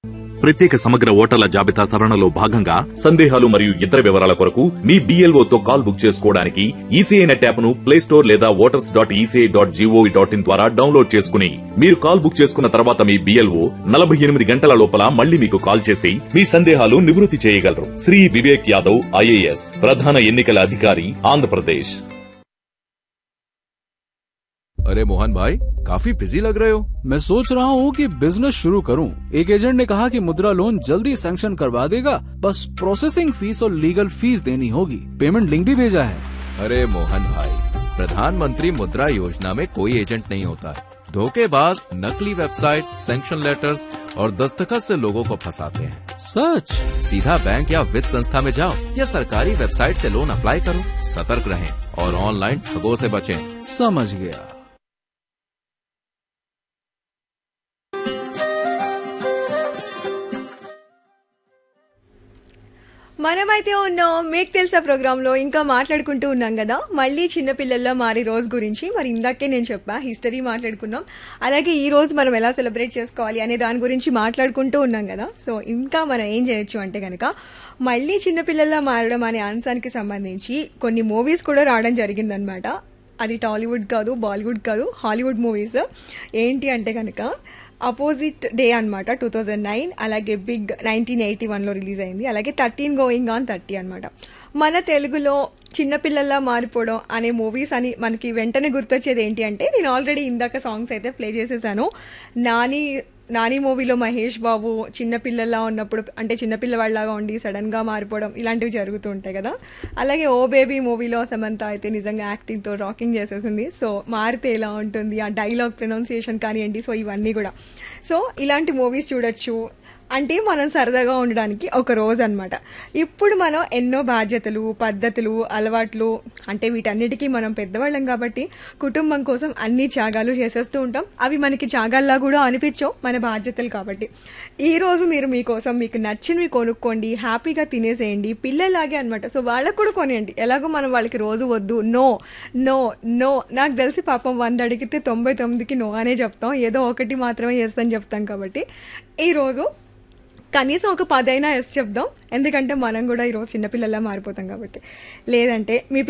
ప్రత్యేక సమగ్ర ఓటర్ల జాబితా సవరణలో భాగంగా సందేహాలు మరియు ఇతర వివరాల కొరకు మీ BLO తో కాల్ బుక్ చేసుకోవడానికి ఈసీఐ నెట్ యాప్ ను ప్లే స్టోర్ లేదా voters dot ECI dot GOV dot IN ద్వారా డౌన్లోడ్ చేసుకుని మీరు కాల్ బుక్ చేసుకున్న తర్వాత మీ బిఎల్ఓ నలభై ఎనిమిది గంటల లోపల మళ్ళీ మీకు కాల్ చేసి మీ సందేహాలు నివృత్తి చేయగలరు శ్రీ వివేక్ యాదవ్ ఐఏఎస్ ప్రధాన ఎన్నికల అధికారి ఆంధ్రప్రదేశ్ अरे मोहन भाई काफी बिजी लग रहे हो मैं सोच रहा हूँ कि बिजनेस शुरू करूँ एक एजेंट ने कहा कि मुद्रा लोन जल्दी सैंक्शन करवा देगा बस प्रोसेसिंग फीस और लीगल फीस देनी होगी पेमेंट लिंक भी भेजा है अरे मोहन भाई प्रधानमंत्री मुद्रा योजना में कोई एजेंट नहीं होता है धोखेबाज नकली वेबसाइट सैंक्शन लेटर्स और दस्तखत से लोगों को फंसाते हैं सच सीधा बैंक या वित्त संस्था में जाओ या सरकारी वेबसाइट से लोन अप्लाई करो सतर्क रहें और ऑनलाइन ठगों से बचें समझ गया మనమైతే ఉన్నాం మీకు తెలుసా ప్రోగ్రాంలో ఇంకా మాట్లాడుకుంటూ ఉన్నాం కదా మళ్ళీ చిన్నపిల్లల్లో మారి రోజు గురించి మరి ఇందాకే నేను చెప్పా హిస్టరీ మాట్లాడుకున్నాం అలాగే ఈ రోజు మనం ఎలా సెలబ్రేట్ చేసుకోవాలి అనే దాని గురించి మాట్లాడుకుంటూ ఉన్నాం కదా సో ఇంకా మనం ఏం చేయొచ్చు అంటే కనుక మళ్ళీ చిన్నపిల్లల్లో మారడం అనే అంశానికి సంబంధించి కొన్ని మూవీస్ కూడా రావడం జరిగిందనమాట అది టాలీవుడ్ కాదు బాలీవుడ్ కాదు హాలీవుడ్ మూవీస్ ఏంటి అంటే కనుక అపోజిట్ డే అనమాట టూ థౌజండ్ నైన్ అలాగే బిగ్ నైన్టీన్ ఎయిటీ వన్లో రిలీజ్ అయింది అలాగే థర్టీన్ గోయింగ్ ఆన్ థర్టీ అనమాట మన తెలుగులో చిన్నపిల్లల్లా మారిపోవడం అనే మూవీస్ అని మనకి వెంటనే గుర్తొచ్చేది ఏంటి అంటే నేను ఆల్రెడీ ఇందాక సాంగ్స్ అయితే ప్లే చేసేసాను నాని నాని మూవీలో మహేష్ బాబు చిన్నపిల్లల్లా ఉన్నప్పుడు అంటే చిన్నపిల్లవాళ్ళలాగా ఉండి సడన్గా మారిపోవడం ఇలాంటివి జరుగుతూ ఉంటాయి కదా అలాగే ఓ బేబీ మూవీలో సమంత అయితే నిజంగా యాక్టింగ్తో రాకింగ్ చేసేసింది సో మారితే ఎలా ఉంటుంది ఆ డైలాగ్ ప్రొనౌన్సియేషన్ కానివ్వండి సో ఇవన్నీ కూడా సో ఇలాంటి మూవీస్ చూడొచ్చు అంటే మనం సరదాగా ఉండడానికి ఒక రోజు అనమాట ఇప్పుడు మనం ఎన్నో బాధ్యతలు పద్ధతులు అలవాట్లు అంటే వీటన్నిటికీ మనం పెద్దవాళ్ళం కాబట్టి కుటుంబం కోసం అన్ని త్యాగాలు చేసేస్తూ ఉంటాం అవి మనకి త్యాగాల్లా కూడా అనిపించవు మన బాధ్యతలు కాబట్టి ఈ రోజు మీరు మీకోసం మీకు నచ్చినవి కొనుక్కోండి హ్యాపీగా తినేసేయండి పిల్లలాగే అనమాట సో వాళ్ళకు కూడా కొనియండి ఎలాగో మనం వాళ్ళకి రోజు వద్దు నో నో నో నాకు తెలిసి పాపం వంద అడిగితే తొంభై తొమ్మిదికి నో అనే చెప్తాం ఏదో ఒకటి మాత్రమే ఎస్ అని చెప్తాం కాబట్టి ఈరోజు కనీసం ఒక పదైనా ఎస్ చెప్దాం ఎందుకంటే మనం కూడా ఈరోజు చిన్నపిల్లలా మారిపోతాం కాబట్టి లేదంటే మీ